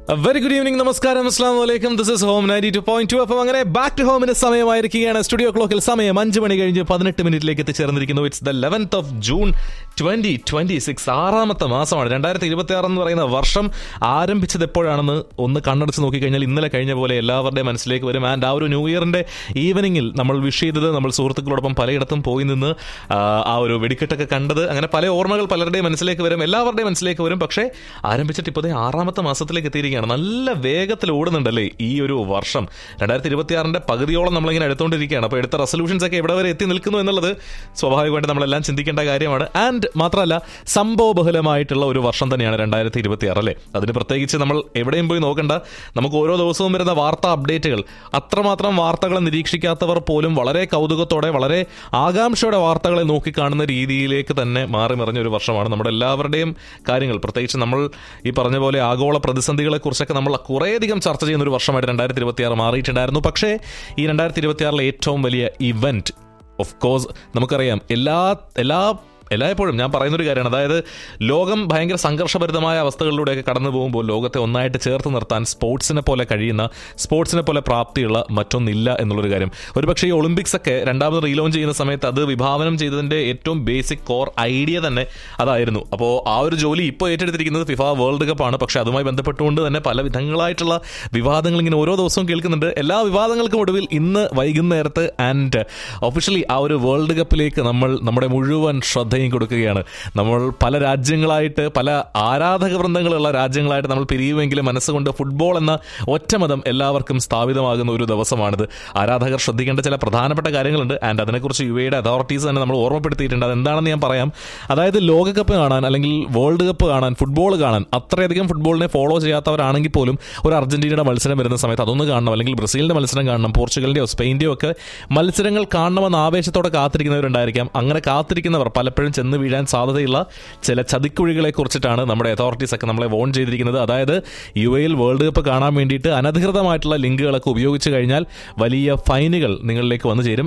very good evening നമസ്കാരം അസ്ലാം വലൈക്കും this is home ninety two point two അപ്പം അങ്ങനെ ബാക്ക് ടു ഹോമിന് സമയമായിരിക്കുകയാണ് സ്റ്റുഡിയോ ക്ലോക്കിൽ സമയം അഞ്ച് മണി കഴിഞ്ഞ് പതിനെട്ട് മിനിറ്റിലേക്ക് എത്തിച്ചേർന്നിരിക്കുന്നു it's the eleventh of June twenty twenty six ആറാമത്തെ മാസമാണ് രണ്ടായിരത്തി ഇരുപത്തി ആറ് എന്ന് പറയുന്ന വർഷം ആരംഭിച്ചത് എപ്പോഴാണെന്ന് ഒന്ന് കണ്ണടച്ച് നോക്കിക്കഴിഞ്ഞാൽ ഇന്നലെ കഴിഞ്ഞ പോലെ എല്ലാവരുടെയും മനസ്സിലേക്ക് വരും ആൻഡ് ആ ഒരു ന്യൂ ഇയറിന്റെ ഈവനിങ്ങിൽ നമ്മൾ വിഷ് ചെയ്തത് നമ്മൾ സുഹൃത്തുക്കളോടൊപ്പം പലയിടത്തും പോയി നിന്ന് ആ, ആ ഒരു വെടിക്കെട്ടൊക്കെ കണ്ടത് അങ്ങനെ പല ഓർമ്മകൾ പലരുടെയും മനസ്സിലേക്ക് വരും എല്ലാവരുടെയും മനസ്സിലേക്ക് വരും പക്ഷേ ആരംഭിച്ചിട്ട് ഇപ്പോൾ ദേ ആറാമത്തെ മാസത്തിലേക്ക് എത്തിയിരിക്കുകയാണ് നല്ല വേഗത്തിൽ ഓടുന്നുണ്ടല്ലേ ഈ ഒരു വർഷം രണ്ടായിരത്തി ഇരുപത്തി ആറിന്റെ പകുതിയോളം നമ്മളിങ്ങനെ എടുത്തുകൊണ്ടിരിക്കുകയാണ് അപ്പോൾ എടുത്ത റെസൊല്യൂഷൻസ് ഒക്കെ എവിടെ വരെ എത്തി നിൽക്കുന്നു എന്നുള്ളത് സ്വാഭാവികമായിട്ട് നമ്മളെല്ലാം ചിന്തിക്കേണ്ട കാര്യമാണ് ആൻഡ് മാത്രമല്ല സംഭവബഹുലമായിട്ടുള്ള ഒരു വർഷം തന്നെയാണ് രണ്ടായിരത്തി ഇരുപത്തി ആറ് അല്ലേ അതിന് പ്രത്യേകിച്ച് നമ്മൾ എവിടെയും പോയി നോക്കണ്ട നമുക്ക് ഓരോ ദിവസവും വരുന്ന വാർത്താ അപ്ഡേറ്റുകൾ അത്രമാത്രം വാർത്തകളെ നിരീക്ഷിക്കാത്തവർ പോലും വളരെ കൗതുകത്തോടെ വളരെ ആകാംക്ഷയോടെ വാർത്തകളെ നോക്കിക്കാണുന്ന രീതിയിലേക്ക് തന്നെ മാറി മറിഞ്ഞ ഒരു വർഷമാണ് നമ്മുടെ എല്ലാവരുടെയും കാര്യങ്ങൾ പ്രത്യേകിച്ച് നമ്മൾ ഈ പറഞ്ഞ പോലെ ആഗോള പ്രതിസന്ധികളെ കുറിച്ചൊക്കെ നമ്മൾ കുറേയധികം ചർച്ച ചെയ്യുന്ന ഒരു വർഷമായിട്ട് രണ്ടായിരത്തി ഇരുപത്തി ആറ് മാറിയിട്ടുണ്ടായിരുന്നു പക്ഷേ ഈ രണ്ടായിരത്തി ഇരുപത്തി ആറിലെ ഏറ്റവും വലിയ ഇവന്റ് ഓഫ് കോഴ്സ് നമുക്കറിയാം എല്ലാ എല്ലാ എല്ലായ്പ്പോഴും ഞാൻ പറയുന്നൊരു കാര്യമാണ് അതായത് ലോകം ഭയങ്കര സംഘർഷഭരിതമായ അവസ്ഥകളിലൂടെയൊക്കെ കടന്നു പോകുമ്പോൾ ലോകത്തെ ഒന്നായിട്ട് ചേർത്ത് നിർത്താൻ സ്പോർട്സിനെ പോലെ കഴിയുന്ന സ്പോർട്സിനെ പോലെ പ്രാപ്തിയുള്ള മറ്റൊന്നില്ല എന്നുള്ളൊരു കാര്യം ഒരുപക്ഷേ ഈ ഒളിമ്പിക്സ് ഒക്കെ രണ്ടാമത് റീലോഞ്ച് ചെയ്യുന്ന സമയത്ത് അത് വിഭാവനം ചെയ്തതിന്റെ ഏറ്റവും ബേസിക് കോർ ഐഡിയ തന്നെ അതായിരുന്നു അപ്പോൾ ആ ഒരു ജോലി ഇപ്പോൾ ഏറ്റെടുത്തിരിക്കുന്നത് ഫിഫ വേൾഡ് കപ്പ് ആണ് പക്ഷേ അതുമായി ബന്ധപ്പെട്ടുകൊണ്ട് തന്നെ പല വിധങ്ങളായിട്ടുള്ള വിവാദങ്ങൾ ഇങ്ങനെ ഓരോ ദിവസവും കേൾക്കുന്നുണ്ട് എല്ലാ വിവാദങ്ങൾക്കും ഒടുവിൽ ഇന്ന് വൈകുന്നേരത്ത് ആൻഡ് ഒഫീഷ്യലി ആ ഒരു വേൾഡ് കപ്പിലേക്ക് നമ്മൾ നമ്മുടെ മുഴുവൻ ശ്രദ്ധയും കൊടുക്കുകയാണ് നമ്മൾ പല രാജ്യങ്ങളായിട്ട് പല ആരാധക വൃന്ദങ്ങളുള്ള രാജ്യങ്ങളായിട്ട് നമ്മൾ പിരിയുമെങ്കിലും മനസ്സുകൊണ്ട് ഫുട്ബോൾ എന്ന ഒറ്റമതം എല്ലാവർക്കും സ്ഥാപിതമാകുന്ന ഒരു ദിവസമാണിത് ആരാധകർ ശ്രദ്ധിക്കേണ്ട ചില പ്രധാനപ്പെട്ട കാര്യങ്ങളുണ്ട് ആൻഡ് അതിനെക്കുറിച്ച് യു എയുടെ അതോറിറ്റീസ് തന്നെ നമ്മൾ ഓർമ്മപ്പെടുത്തിയിട്ടുണ്ട് അതെന്താണെന്ന് ഞാൻ പറയാം അതായത് ലോകകപ്പ് കാണാൻ അല്ലെങ്കിൽ വേൾഡ് കപ്പ് കാണാൻ ഫുട്ബോൾ കാണാൻ അത്രയധികം ഫുട്ബോളിനെ ഫോളോ ചെയ്യാത്തവരാണെങ്കിൽ പോലും ഒരു അർജന്റീനയുടെ മത്സരം വരുന്ന സമയത്ത് അതൊന്ന് കാണണം അല്ലെങ്കിൽ ബ്രസീലിന്റെ മത്സരം കാണണം പോർച്ചുഗലിന്റെയോ സ്പെയിന്റെയോ ഒക്കെ മത്സരങ്ങൾ കാണണമെന്ന് ആവേശത്തോടെ കാത്തിരിക്കുന്നവരുണ്ടായിരിക്കാം അങ്ങനെ കാത്തിരിക്കുന്നവർ പലപ്പോഴും ചെന്ന് വീഴാൻ സാധ്യതയുള്ള ചില ചതിക്കുഴികളെ കുറിച്ചിട്ടാണ് നമ്മുടെ അതോറിറ്റീസ് ഒക്കെ നമ്മളെ വോൺ ചെയ്തിരിക്കുന്നത് അതായത് യു എയിൽ വേൾഡ് കപ്പ് കാണാൻ വേണ്ടിയിട്ട് അനധികൃതമായിട്ടുള്ള ലിങ്കുകളൊക്കെ ഉപയോഗിച്ച് കഴിഞ്ഞാൽ വലിയ ഫൈനുകൾ നിങ്ങളിലേക്ക് വന്നു ചേരും